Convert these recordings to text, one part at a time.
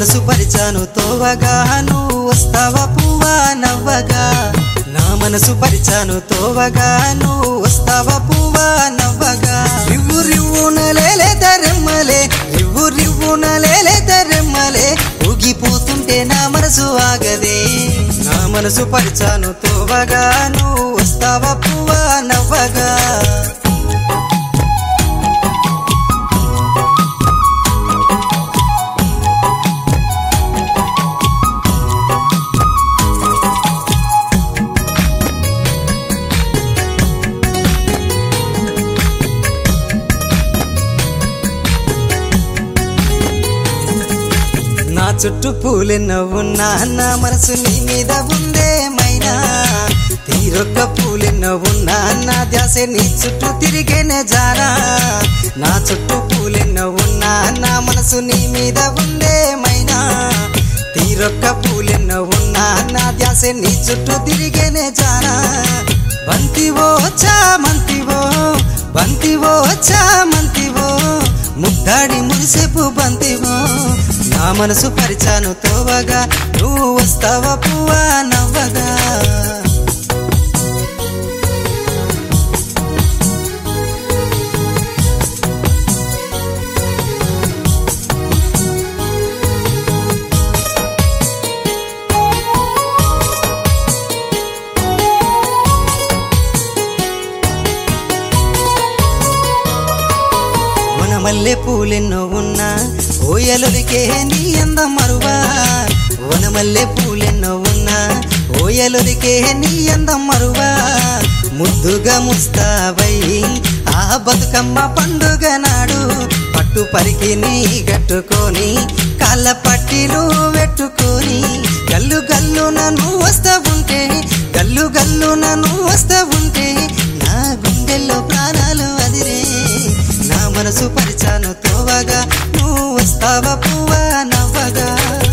మనసు పరిచాను తోవగా నువ్వు వస్తావా పువ్వా నవ్వగా నా మనసు పరిచాను తోవగా నువ్వు వస్తావా పువ్వా నవ్వగా రివ్వు రివ్వున లేలే తరెమ్మలే రివ్వు రివ్వున లేలే తరెమ్మలే ఊగిపోతుంటే నా మనసు ఆగదే నా మనసు పరిచాను తోవగా నువ్వు వస్తావా పువ్వా నవ్వగా నా చుట్టూ పూలెన్నో ఉన్నా నా మనసు నీ మీద ఉందే మైనా తీరొక్క పూలెన్నో ఉన్నా నా ధ్యాస నీ చుట్టూ తిరిగేనే జారా నా చుట్టూ పూలెన్నో ఉన్నా నా మనసు నీ మీద ఉందే మైనా తీరొక్క పూలెన్నో ఉన్నా నా ధ్యాస నీ చుట్టూ తిరిగేనే జారా బంతివో చామంతివో బంతివో చామంతివో ముద్దాడి మురిసేపు బంతివో నా మనసు పరిచాను తోవగా నువ్వు వస్తావా పువ్వా నవ్వగా వనమల్లె పూలెన్నో ఉన్నా ఓయలుడికే నీ అందం మరువా వనమల్లె పూలెన్నో ఉన్నా ఓయలుడికే నీ అందం మరువా ముద్దుగా ముస్తావై ఆ బతుకమ్మ పండుగ నాడు పట్టు పరికి నీ గట్టుకొని కాళ్ళ పట్టిలు పెట్టుకొని గల్లు గల్లు నన్ను వస్తా ఉంటే గల్లు గల్లు నన్ను వస్తా ఉంటే నా గుండెల్లో ప్రాణాలు అదిరే నా మనసు పరిచాను తోవగా నువ్వు వస్తావా పువ్వా నవ్వగా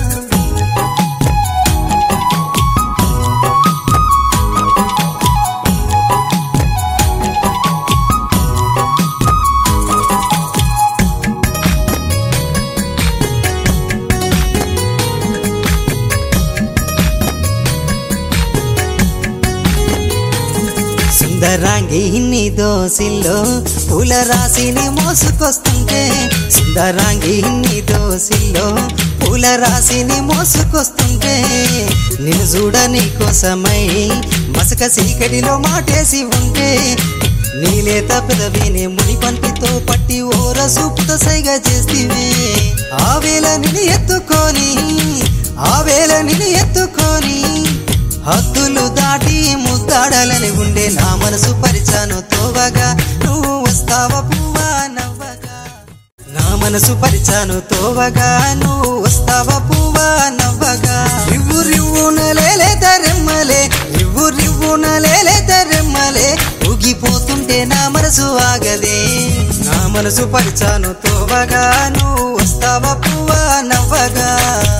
సుందరాంగి నీ దోసిల్లో పూల రాశిని మోసుకొస్తుంటే సుందరాంగి నీ దోసిల్లో పూల రాశిని మోసుకొస్తుంటే నిన్ను చూడని కోసమై మసక సీకటిలో మాటేసి ఉంటే నీలేత పెదవిని ముని పంటితో పట్టి ఓర సూపుతో సైగ చేస్తీవే ఆ వేళ నిన్ను ఎత్తుకొని ఆ వేళ నిన్ను ఎత్తుకొని హద్దులు దాటి ముద్దాడాలని ఉండే నా మనసు పరిచాను తోవగా నువ్వు వస్తావా పువ్వా నవ్వగా నా మనసు పరిచాను తోవగా నువ్వు వస్తావా పువ్వా నవ్వగా రివ్వు రివ్వున లేలే తరెమ్మలే రివ్వు రివ్వున లేలే తరెమ్మలే ఊగిపోతుంటే నా మనసు ఆగదే నా మనసు పరిచాను తోవగా నువ్వు వస్తావా పువ్వా నవ్వగా